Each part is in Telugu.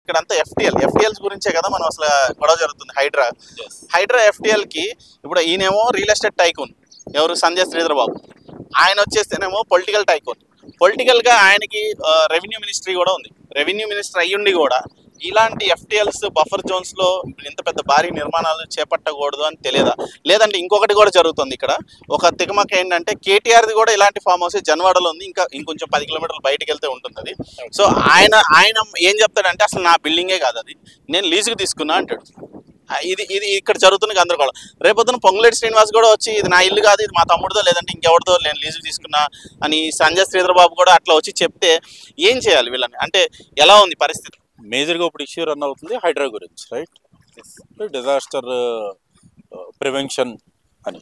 ఇక్కడ అంతా ఎఫ్టిఎల్ ఎఫ్టిఎల్స్ గురించే కదా మనం అసలు గొడవ జరుగుతుంది హైడ్రా హైడ్రా ఎఫ్టిఎల్ కి ఇప్పుడు ఈయనేమో రియల్ ఎస్టేట్ టైకూన్ ఎవరు సంజయ్ శ్రీధర్ బాబు ఆయన వచ్చేస్తేనేమో పొలిటికల్ టైకూన్ పొలిటికల్ గా ఆయనకి రెవెన్యూ మినిస్ట్రీ కూడా ఉంది రెవెన్యూ మినిస్టర్ అయ్యుండి కూడా ఇలాంటి ఎఫ్టిఎల్స్ బఫర్ జోన్స్ లో ఇంత పెద్ద భారీ నిర్మాణాలు చేపట్టకూడదు అని తెలియదా లేదంటే ఇంకొకటి కూడా జరుగుతుంది ఇక్కడ ఒక తికమక ఏంటంటే కేటీఆర్ది కూడా ఇలాంటి ఫామ్ హౌస్ జన్వాడలో ఉంది ఇంకా ఇంకొంచెం పది కిలోమీటర్లు బయటకు వెళ్తే ఉంటుంది అది సో ఆయన ఆయన ఏం చెప్తాడంటే అసలు నా బిల్డింగే కాదు అది నేను లీజుకి తీసుకున్నా అంటాడు ఆ, ఇది ఇది ఇక్కడ జరుగుతున్న గందరగోళం రేపొద్దున పొంగులేటి శ్రీనివాస్ కూడా వచ్చి ఇది నా ఇల్లు కాదు ఇది మా తమ్ముడిదో లేదంటే ఇంకెవరిదో నేను లీజుకి తీసుకున్నా అని సంజయ్ శ్రీధర్ బాబు కూడా అట్లా వచ్చి చెప్తే ఏం చేయాలి వీళ్ళని అంటే ఎలా ఉంది పరిస్థితి మేజర్గా ఇప్పుడు ఇష్యూ రన్ అవుతుంది హైడ్రా గురించి రైట్ డిజాస్టర్ ప్రివెన్షన్ అని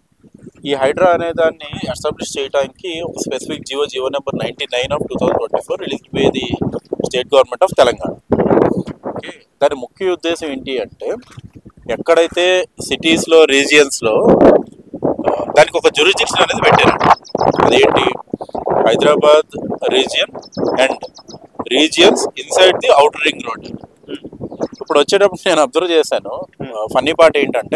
ఈ హైడ్రా అనే దాన్ని ఎస్టాబ్లిష్ చేయడానికి ఒక specific GO GO number ninety nine of two thousand twenty four release by the state government of Telangana okay దాని ముఖ్య ఉద్దేశం ఏంటి అంటే ఎక్కడైతే సిటీస్లో రీజియన్స్లో దానికి ఒక జ్యూరిడిక్షన్ అనేది పెట్టారు అదేంటి Hyderabad region and regions inside the outer ring road ఇప్పుడు వచ్చేటప్పుడు నేను అబ్జర్వ్ చేశాను ఫన్నీ పార్ట్ ఏంటంటే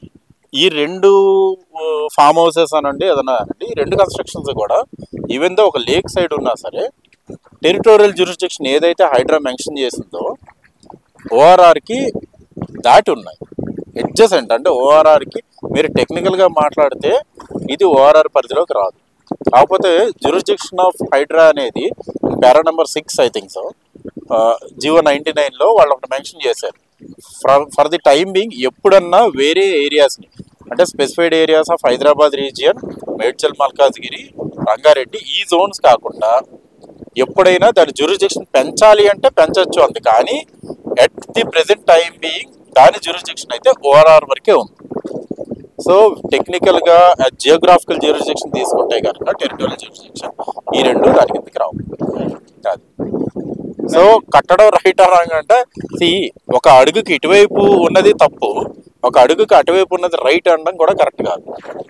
ఈ రెండు ఫామ్ హౌసెస్ అనండి ఏదైనా అనండి ఈ రెండు కన్స్ట్రక్షన్స్ కూడా ఈవెన్ దో ఒక లేక్ సైడ్ ఉన్నా సరే టెరిటోరియల్ జ్యూరిస్డిక్షన్ ఏదైతే హైడ్రా మెన్షన్ చేసిందో ఓఆర్ఆర్కి దాటి ఉన్నాయి అడ్జసెంట్ అంటే ఓఆర్ఆర్కి మీరు టెక్నికల్గా మాట్లాడితే ఇది ఓఆర్ఆర్ పరిధిలోకి రాదు కాకపోతే జ్యూరిస్డిక్షన్ ఆఫ్ హైడ్రా అనేది para number six I think so GO ninety నైన్లో వాళ్ళు ఒకటి మెన్షన్ చేశారు for for the time being ఎప్పుడన్నా వేరే ఏరియాస్ని అంటే specified areas of Hyderabad region Medchal Malkajgiri Rangareddy ఈ జోన్స్ కాకుండా ఎప్పుడైనా దాని జ్యూరిస్డిక్షన్ పెంచాలి అంటే పెంచవచ్చు అంది కానీ at the present time being దాని జ్యూరిస్డిక్షన్ అయితే ఓఆర్ఆర్ వరకే ఉంది సో టెక్నికల్గా జియోగ్రాఫికల్ జ్యూరిస్డిక్షన్ తీసుకుంటే కనుక టెరిటోరియల్ జ్యూరిస్డిక్షన్ ఈ రెండు దాని కిందకి రావు అది సో కట్టడం రైట్ రాంగ్ అంటే సి ఒక అడుగుకి ఇటువైపు ఉన్నది తప్పు ఒక అడుగుకి అటువైపు ఉన్నది రైట్ అనడం కూడా కరెక్ట్ కాదు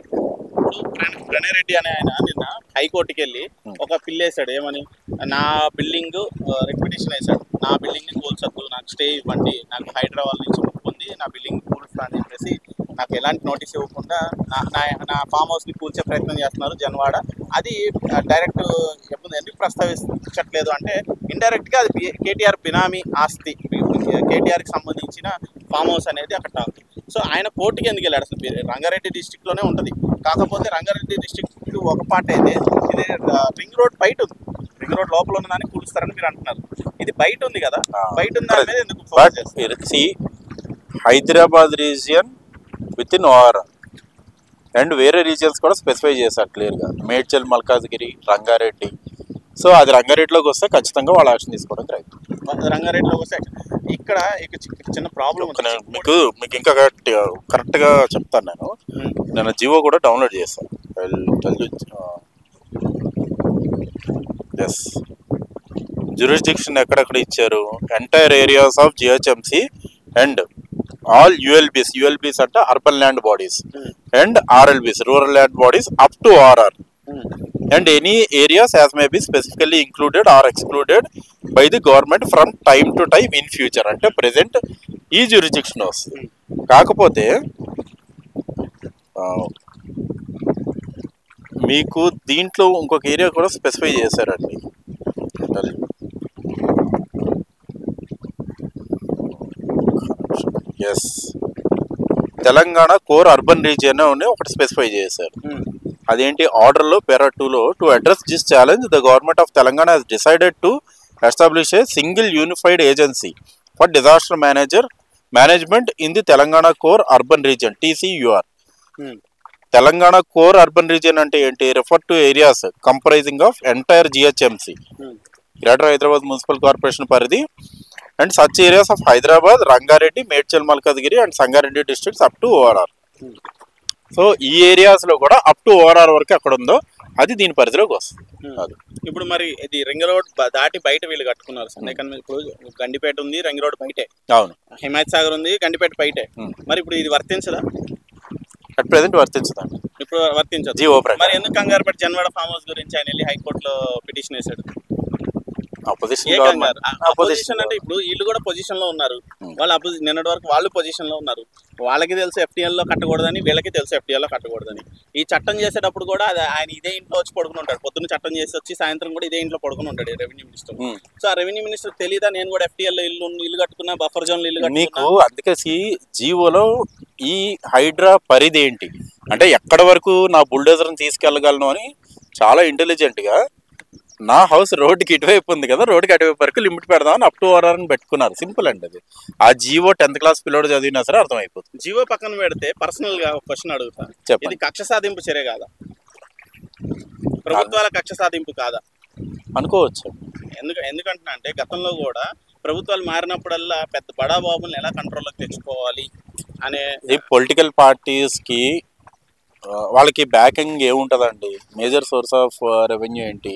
ప్రణయ్ రెడ్డి అనే ఆయన నిన్న హైకోర్టుకి వెళ్ళి ఒక పిల్ వేసాడు ఏమని నా బిల్డింగ్ రిపిటేషన్ వేసాడు నా బిల్డింగ్ ని కూల్చొద్దు నాకు స్టే ఇవ్వండి నాకు హైదరాబాద్ నుంచి ముప్పు ఉంది నా బిల్డింగ్ కూల్స్తా అని చెప్పేసి నాకు ఎలాంటి నోటీస్ ఇవ్వకుండా నా నా నా ఫామ్ హౌస్ ని కూల్చే ప్రయత్నం చేస్తున్నారు జన్వాడ అది డైరెక్ట్ ఎందుకు ప్రస్తావించట్లేదు అంటే ఇండైరెక్ట్ గా అది కేటీఆర్ బినామీ ఆస్తి కేటీఆర్ కి సంబంధించిన ఫామ్ హౌస్ అనేది అక్కడ ఉంది. సో ఆయన కోర్టుకి ఎందుకు వెళ్ళాడు అసలు బి- రంగారెడ్డి డిస్టిక్ లోనే ఉంటది కాకపోతే రంగారెడ్డి డిస్టిక్ ఒక పార్ట్ అయితే ఇది రింగ్ రోడ్ బయట ఉంది రింగ్ రోడ్ లోపల ఉన్నదాన్ని కూలుస్తారని మీరు అంటున్నారు ఇది బయట ఉంది కదా ఆ, బయట ఉన్న దాని మీద ఎందుకు బట్ ఫోకస్ చేస్తారు C Hyderabad region with in OR and వేరే రీజియన్స్ కూడా స్పెసిఫై చేశారు క్లియర్గా మేడ్చల్ మల్కాజ్గిరి రంగారెడ్డి సో అది రంగారెడ్డిలోకి వస్తే ఖచ్చితంగా వాళ్ళు యాక్షన్ తీసుకోవడం రైట్ రంగారెడ్డిలో వస్తే ఇక్కడ ఇక చి- చిన్న ప్రాబ్లం మీకు మీకు ఇంకా కరెక్ట్గా చెప్తాను నేను నేను జియో కూడా డౌన్లోడ్ చేస్తాను ఎస్ జ్యూరిస్డిక్షన్ ఎక్కడెక్కడ ఇచ్చారు entire areas of GHMC and all ULBs ULBs అంటే urban land bodies and RLBs rural land bodies up to RR and any areas as may be specifically included or excluded by the government from time to time in future అంటే ప్రెసెంట్ ఈ జ్యూరిస్డిక్షన్ వస్తుంది కాకపోతే ఆ, మీకు దీంట్లో ఇంకొక ఏరియా కూడా స్పెసిఫై చేశారండి as Telangana core urban region అని ఒకటి స్పెసిఫై చేశారు అదేంటి ఆర్డర్లో పేరా టూలో to address this challenge the government of Telangana has decided to establish a single unified agency for disaster manager management in the Telangana core urban region TCUR Telangana core urban region అంటే ఏంటి refer to areas comprising of entire GHMC greater Hyderabad municipal corporation పరిధి and such areas of Hyderabad Rangareddy Medchal Malkajgiri and Sangareddy districts up to ORR so ఈ ఏరియాస్ లో కూడా అప్ టు ఓఆర్ఆర్ వరకు ఎక్కడ ఉందో అది దీని పరిధిలోకి వస్తుంది అది ఇప్పుడు మరి ఇది రింగ్ రోడ్ బ- దాటి బయట వీళ్ళు కట్టుకున్నారు సండే కానీ ఇప్పుడు గండిపేట ఉంది రింగ్ రోడ్ బయటే అవును హిమాయత్ సాగర్ ఉంది గండిపేట బయటే Hmm. మరి ఇప్పుడు ఇది వర్తించదా అట్ ప్రెసెంట్ వర్తించదండి ఇప్పుడు వర్తించదు జియో ప్రకారం మరి ఎందుకు కంగారు పట్టి జన్వాడ ఫామ్ హౌస్ గురించి ఆయన వెళ్ళి హైకోర్టులో పిటిషన్ వేశాడు అపోజిషన్ ఏ గవర్నమెంట్ కంగారు అపోజిషన్ అంటే ఇప్పుడు వీళ్ళు కూడా పొజిషన్ లో ఉన్నారు Hmm. వాళ్ళు అపోజిషన్ నిన్నటి వరకు వాళ్ళు పొజిషన్ లో ఉన్నారు వాళ్ళకి తెలుసు FTL లో కట్టకూడదని వీళ్ళకి తెలుసు FTL లో కట్టకూడదని ఈ చట్టం చేసేటప్పుడు కూడా అది ఆయన ఇదే ఇంట్లో వచ్చి పడుకుని ఉంటాడు పొద్దున్న చట్టం చేసి వచ్చి సాయంత్రం కూడా ఇదే ఇంట్లో పడుకుని ఉంటాడు రెవెన్యూ మినిస్టర్ Hmm. సో ఆ రెవెన్యూ మినిస్టర్ తెలియదా నేను కూడా FTL లో ఇల్లు ఇల్లు కట్టుకున్నా బఫర్ జోన్ ఇల్లు మీకు కట్టుకున్నా అందుకేసి జీవోలో ఈ హైడ్రా పరిధి ఏంటి అంటే ఎక్కడ వరకు నా బుల్డోజర్ని తీసుకెళ్ళగలను అని చాలా ఇంటెలిజెంట్ గా నా హౌస్ రోడ్డుకి ఇటువైపు ఉంది కదా రోడ్డుకి అటువైపు వరకు లిమిట్ పెడదామని అప్ టు ఓవర్ అని పెట్టుకున్నారు సింపుల్ అండి అది ఆ జీవో టెన్త్ క్లాస్ పిల్లోడు చదివినా సరే అర్థమైపోతుంది జీవో పక్కన పెడితే పర్సనల్ గా ఒక క్వశ్చన్ అడుగుతా ఇది చెప్పండి కక్ష సాధింపు చర్య కాదా ప్రభుత్వాల కక్ష సాధింపు కాదా అనుకోవచ్చు ఎందుకు ఎందుకంటున్నా అంటే గతంలో కూడా ప్రభుత్వాలు మారినప్పుడల్లా పెద్ద బడా బాబుల్ని ఎలా కంట్రోల్లోకి తెచ్చుకోవాలి అనే ఈ పొలిటికల్ పార్టీస్ కి ఆ, వాళ్ళకి బ్యాకింగ్ ఏముంటదండి మేజర్ సోర్స్ ఆఫ్ రెవెన్యూ ఏంటి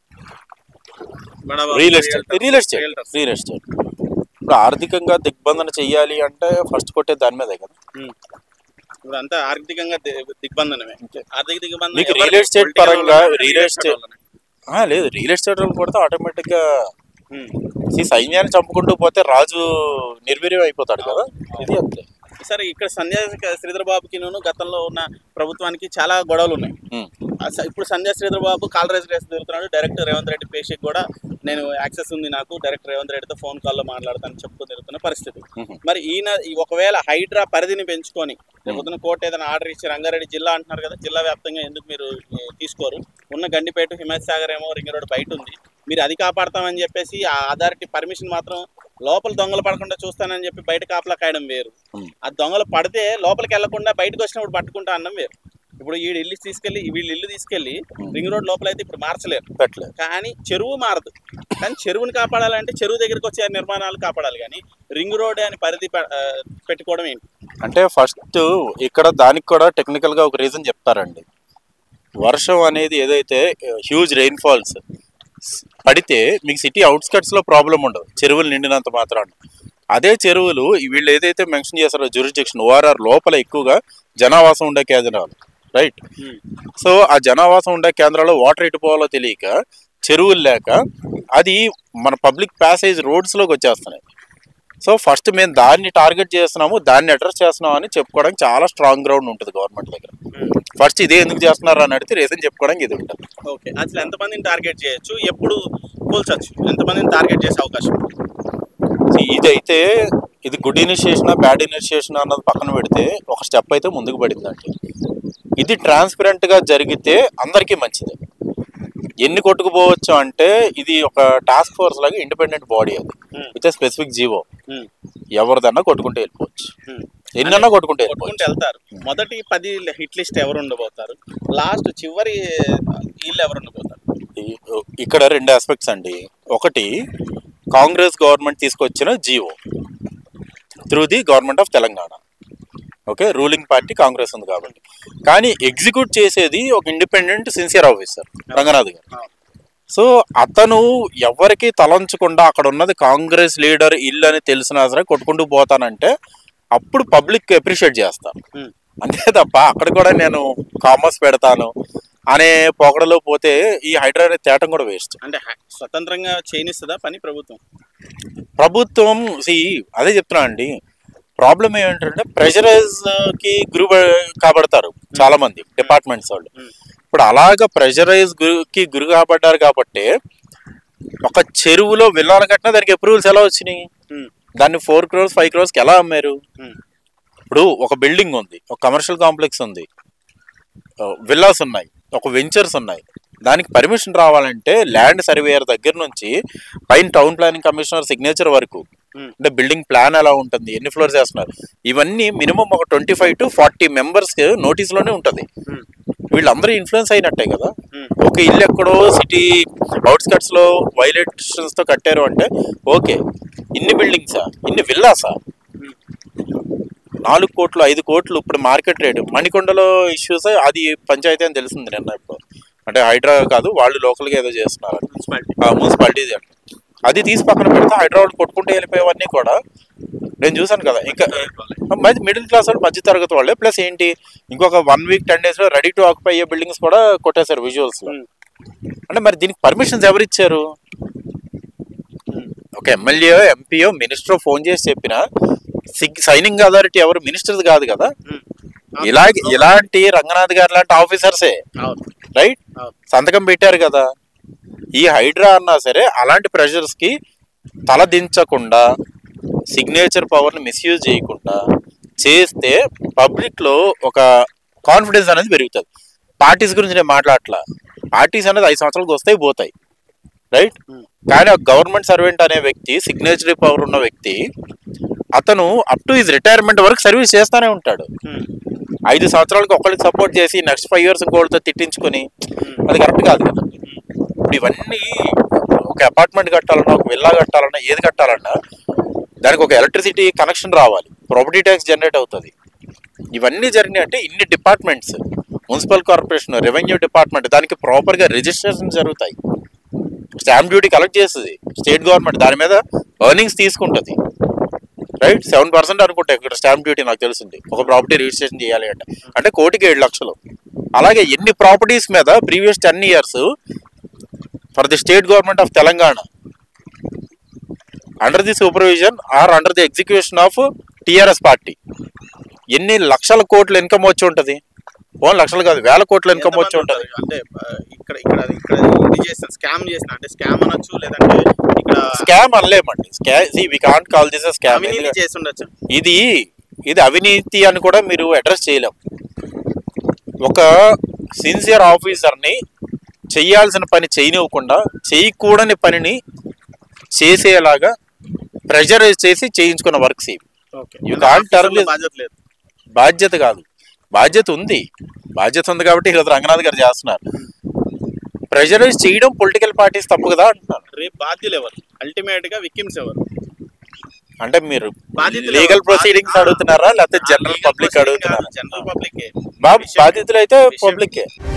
బడా బాబులు, real estate realtors, real estate realtors. Real estate ఇప్పుడు ఆర్థికంగా దిగ్బంధన చెయ్యాలి అంటే ఫస్ట్ కొట్టే దాని మీదే కదా ఉమ్. ఇప్పుడు అంతా ఆర్థికంగా ది- దిగ్బంధనమే ఆర్థిక దిగ్బంధనం మీకు ఎవరికి? real estate Political పరంగా వాళ్ళనే, real real estate- estate వాళ్ళనే. ఆ, లేదు రియల్ ఎస్టేట్ వాళ్ళు కొడితే ఆటోమేటిక్ గా ఉమ్. ఈ సైన్యాన్ని చంపుకుంటూ పోతే రాజు నిర్వీర్యం అయిపోతాడు కదా ఇది అంతే సరే ఇక్కడ సంధ్యా శ్రీధర్ బాబుకి నేను గతంలో ఉన్న ప్రభుత్వానికి చాలా గొడవలు ఉన్నాయి ఉమ్, ఆ స- ఇప్పుడు సంధ్యా శ్రీధర్ బాబు కాలరేజ్ రేస్ తిరుగుతున్నాడు డైరెక్ట్ రేవంత్ రెడ్డి పేషెంట్ కూడా నేను యాక్సెస్ ఉంది నాకు డైరెక్ట్ రేవంత్ రెడ్డితో ఫోన్ కాల్లో మాట్లాడతాను చెప్పుకొని తిరుగుతున్న పరిస్థితి ఉమ్, మరి ఈయన ఈ ఒకవేళ హైడ్రా పరిధిని పెంచుకొని రేపొద్దున కోర్టు ఏదైనా ఆర్డర్ ఇచ్చి రంగారెడ్డి జిల్లా అంటున్నారు కదా జిల్లా వ్యాప్తంగా ఎందుకు మీరు ఏ, తీసుకోరు ఉన్న గండిపేట హిమాయత్ సాగర్ ఏమో రింగ్ రోడ్ బయట ఉంది మీరు అది కాపాడతామని చెప్పేసి ఆ అథారిటీ పర్మిషన్ మాత్రం లోపల దొంగలు పడకుండా చూస్తానని చెప్పి బయట కాపలా కాయడం వేరు ఉమ్. ఆ దొంగలు పడితే లోపలికి వెళ్లకుండా బయటకు వచ్చినప్పుడు పట్టుకుంటా అన్నం వేరు ఇప్పుడు వీడు ఇల్లు తీసుకెళ్లి వీళ్ళు ఇల్లు తీసుకెళ్లి రింగ్ రోడ్ లోపల అయితే ఇప్పుడు మార్చలేరు పెట్టలేదు కానీ చెరువు మారదు కానీ చెరువుని కాపాడాలంటే చెరువు దగ్గరికి వచ్చే నిర్మాణాలు కాపాడాలి కానీ రింగ్ రోడ్ అని పరిధి పె- ఆ, పెట్టుకోవడం ఏంటి అంటే ఫస్ట్ ఇక్కడ దానికి కూడా టెక్నికల్ గా ఒక రీజన్ చెప్తారండి వర్షం అనేది ఏదైతే హ్యూజ్ రెయిన్ ఫాల్స్ పడితే మీకు సిటీ అవుట్స్కట్స్ లో ప్రాబ్లం ఉండదు చెరువులు నిండినంత మాత్రాన అదే చెరువులు వీళ్ళు ఏదైతే మెన్షన్ చేస్తారో జ్యూరిస్డిక్షన్ ఓఆర్ఆర్ లోపల ఎక్కువగా జనావాసం ఉండే కేంద్రాలు రైట్ సో ఆ జనావాసం ఉండే కేంద్రాల్లో వాటర్ ఎటు పోవాలో తెలియక చెరువులు లేక అది మన పబ్లిక్ ప్యాసేజ్ రోడ్స్లోకి వచ్చేస్తున్నాయి సో ఫస్ట్ మేము దాన్ని టార్గెట్ చేస్తున్నాము దాన్ని అడ్రస్ చేస్తున్నాం అని చెప్పుకోవడానికి చాలా స్ట్రాంగ్ గ్రౌండ్ ఉంటుంది గవర్నమెంట్ దగ్గర ఫస్ట్ ఇదే ఎందుకు చేస్తున్నారు అని అడిగితే రీజన్ చెప్పుకోవడానికి ఇది ఉంటుంది ఓకే అసలు ఎంతమందిని టార్గెట్ చేయొచ్చు ఎప్పుడు కూల్చొచ్చు ఎంతమందిని టార్గెట్ చేసే అవకాశం ఉంది? See, ఇదైతే ఇది గుడ్ ఇనిషియేషన్ బ్యాడ్ ఇనిషియేషన్ అన్నది పక్కన పెడితే ఒక స్టెప్ అయితే ముందుకు పడిందండి ఇది ట్రాన్స్పరెంట్ గా జరిగితే అందరికీ మంచిది ఎన్ని కొట్టుకుపోవచ్చు అంటే ఇది ఒక టాస్క్ ఫోర్స్ లాగా ఇండిపెండెంట్ బాడీ అది Hmm. With specific GO Hmm. ఎవరిదన్నా కొట్టుకుంటే వెళ్ళిపోవచ్చు Hmm. ఎన్నన్నా కొట్టుకుంటే కొట్టుకుంటూ వెళ్ళిపోవచ్చు వెళ్తారు మొదటి పది హిట్ లిస్ట్ ఎవరు ఉండబోతారు లాస్ట్ చివరి వీళ్ళు ఎవరు ఉండబోతారు ఈ- ఇక్కడ రెండు ఆస్పెక్ట్స్ అండి ఒకటి కాంగ్రెస్ గవర్నమెంట్ తీసుకొచ్చిన GO through the government of Telangana okay ruling party Congress ఉంది కాబట్టి కానీ ఎగ్జిక్యూట్ చేసేది ఒక ఇండిపెండెంట్ సిన్సియర్ ఆఫీసర్ రంగనాథ్ గారు Ah. సో అతను ఎవరికి తలంచకుండా అక్కడ ఉన్నది కాంగ్రెస్ లీడర్ ఇల్లు అని తెలిసినా సరే కొట్టుకుంటూ పోతానంటే అప్పుడు పబ్లిక్ అప్రిషియేట్ చేస్తారు Hmm. అంతే తప్ప అక్కడ కూడా నేను కామర్స్ పెడతాను అనే పొగడలో పోతే ఈ హైడ్రా అనే తేటం కూడా వేస్ట్ అంటే హ- స్వతంత్రంగా చేయనిస్తుందా పని ప్రభుత్వం ప్రభుత్వం see, అదే చెప్తున్నా అండి ప్రాబ్లం ఏంటంటే ప్రెషరైజ్ కి గురి కాబడతారు చాలా మంది డిపార్ట్మెంట్స్ వాళ్ళు Hmm. ఇప్పుడు అలాగ ప్రెషరైజ్ కి గురి కాబడ్డారు కాబట్టి ఒక చెరువులో విల్లాలు కట్టినా దానికి అప్రూవల్స్ ఎలా వచ్చినాయి Hmm. దాన్ని ఫోర్ క్రోర్స్ ఫైవ్ క్రోర్స్కి ఎలా అమ్మారు Hmm. ఇప్పుడు ఒక బిల్డింగ్ ఉంది ఒక కమర్షియల్ కాంప్లెక్స్ ఉంది విల్లాస్ ఉన్నాయి ఒక వెంచర్స్ ఉన్నాయి దానికి పర్మిషన్ రావాలంటే ల్యాండ్ సర్వేయర్ దగ్గర నుంచి పైన టౌన్ ప్లానింగ్ కమిషనర్ సిగ్నేచర్ వరకు Hmm. అంటే బిల్డింగ్ ప్లాన్ ఎలా ఉంటుంది ఎన్ని ఫ్లోర్స్ వేస్తున్నారు ఇవన్నీ మినిమం ఒక twenty five to forty members నోటీస్లోనే ఉంటుంది Hmm. వీళ్ళందరూ ఇన్ఫ్లుయెన్స్ అయినట్టే కదా Hmm. ఒక ఇల్లు ఎక్కడో సిటీ అవుట్స్కట్స్ లో వైలేషన్స్ తో కట్టారు అంటే ఓకే ఇన్ని బిల్డింగ్సా ఇన్ని విల్లాసా Hmm. నాలుగు కోట్లు ఐదు కోట్లు ఇప్పుడు మార్కెట్ రేటు మణికొండలో ఇష్యూస్ అది పంచాయతీ అని తెలిసింది నిన్న ఇప్పుడు అంటే హైడ్రా కాదు వాళ్ళు లోకల్గా ఏదో చేస్తున్నారు మున్సిపాలిటీ మున్సిపాలిటీ అది తీసి పక్కన పెడితే హైదరాబాద్ కొట్టుకుంటూ వెళ్ళిపోయేవన్నీ కూడా నేను చూసాను కదా ఇంకా మిడిల్ క్లాస్ వాళ్ళు మధ్య తరగతి వాళ్ళే ప్లస్ ఏంటి ఇంకొక వన్ వీక్ టెన్ డేస్ లో రెడీ టు ఆక్యుపై అయ్యే బిల్డింగ్స్ కూడా కొట్టేశారు విజువల్స్ లో Hmm. అంటే మరి దీనికి పర్మిషన్స్ ఎవరు ఇచ్చారు ఒక ఎమ్మెల్యే ఎంపీఓ మినిస్టర్ ఫోన్ చేసి చెప్పిన సైనింగ్ అథారిటీ ఎవరు మినిస్టర్స్ కాదు కదా ఇలాగే ఇలాంటి రంగనాథ్ గారు లాంటి ఆఫీసర్సే అవును రైట్ అవును సంతకం పెట్టారు కదా ఈ హైడ్రా అన్నా సరే అలాంటి ప్రెషర్స్ కి తల దించకుండా సిగ్నేచర్ పవర్ని మిస్యూజ్ చేయకుండా చేస్తే పబ్లిక్ లో ఒక కాన్ఫిడెన్స్ అనేది పెరుగుతుంది పార్టీస్ గురించి నేను మాట్లాడట్లా పార్టీస్ అనేది ఐదు సంవత్సరాలకు వస్తాయి పోతాయి రైట్ కానీ ఒక గవర్నమెంట్ సర్వెంట్ అనే వ్యక్తి సిగ్నేచరీ పవర్ ఉన్న వ్యక్తి అతను అప్ టు హిజ్ రిటైర్మెంట్ వరకు సర్వీస్ చేస్తానే ఉంటాడు ఐదు సంవత్సరాలకు ఒకరికి సపోర్ట్ చేసి నెక్స్ట్ ఫైవ్ ఇయర్స్ ఇంకోటితో తిట్టించుకొని అది కరెక్ట్ కాదు కదా ఇప్పుడు ఇవన్నీ ఒక అపార్ట్మెంట్ కట్టాలన్నా ఒక విల్లా కట్టాలన్నా ఏది కట్టాలన్నా దానికి ఒక ఎలక్ట్రిసిటీ కనెక్షన్ రావాలి ప్రాపర్టీ ట్యాక్స్ జనరేట్ అవుతుంది ఇవన్నీ జరిగినాయి అంటే ఇన్ని departments municipal corporation revenue department దానికి ప్రాపర్గా రిజిస్ట్రేషన్ జరుగుతాయి స్టాంప్ డ్యూటీ కలెక్ట్ చేస్తుంది స్టేట్ గవర్నమెంట్ దాని మీద ఎర్నింగ్స్ తీసుకుంటుంది రైట్ సెవెన్ పర్సెంట్ అనుకుంటా ఇక్కడ స్టాంప్ డ్యూటీ నాకు తెలిసింది ఒక ప్రాపర్టీ రిజిస్ట్రేషన్ చేయాలి అంటే అంటే కోటికి ఏడు లక్షలు అలాగే ఎన్ని ప్రాపర్టీస్ మీద previous ten years for the state government of Telangana under the supervision or under the execution of TRS party ఎన్ని లక్షల కోట్ల ఇన్కమ్ వచ్చి ఉంటుంది ఓన్ లక్షలు కాదు వేల కోట్ల ఇన్కమ్ వచ్చి ఉంటుంది అంటే ఆ, ఇక్కడ ఇక్కడ ఇక్కడ ఇది చేస్తాను స్కామ్ చేసిన అంటే స్కామ్ అనొచ్చు లేదంటే ఇక్కడ స్కామ్ అనలేమండి scam we can't call this scam అవినీతి చేసి ఉండొచ్చు ఇది ఇది అవినీతి అని కూడా మీరు అడ్రస్ చేయలేం ఒక సిన్సియర్ ఆఫీసర్ని చేయాల్సిన పని చేయనివ్వకుండా చేయకూడని పనిని చేసేలాగా ప్రెషరైజ్ చేసి చేయించుకున్న వర్క్స్ ఇవి okay You can't tell this- బాధ్యత లేదు బాధ్యత కాదు బాధ్యత ఉంది బాధ్యత ఉంది కాబట్టి ఈరోజు రంగనాథ్ గారు చేస్తున్నారు ప్రెషరైజ్ చేయడం పొలిటికల్ పార్టీస్ తప్పు కదా అంటున్నాను రేపు బాధ్యులు ఎవరు అల్టిమేట్ గా విక్టిమ్స్ ఎవరు అంటే మీరు బాధితులు లీగల్ ఎవరు? ప్రొసీడింగ్స్ బాధి- అడుగుతున్నారా లేకపోతే జనరల్ పబ్లిక్ అడుగుతున్నారా జనరల్ పబ్లిక్ బాబు బాధితులు అయితే పబ్లికే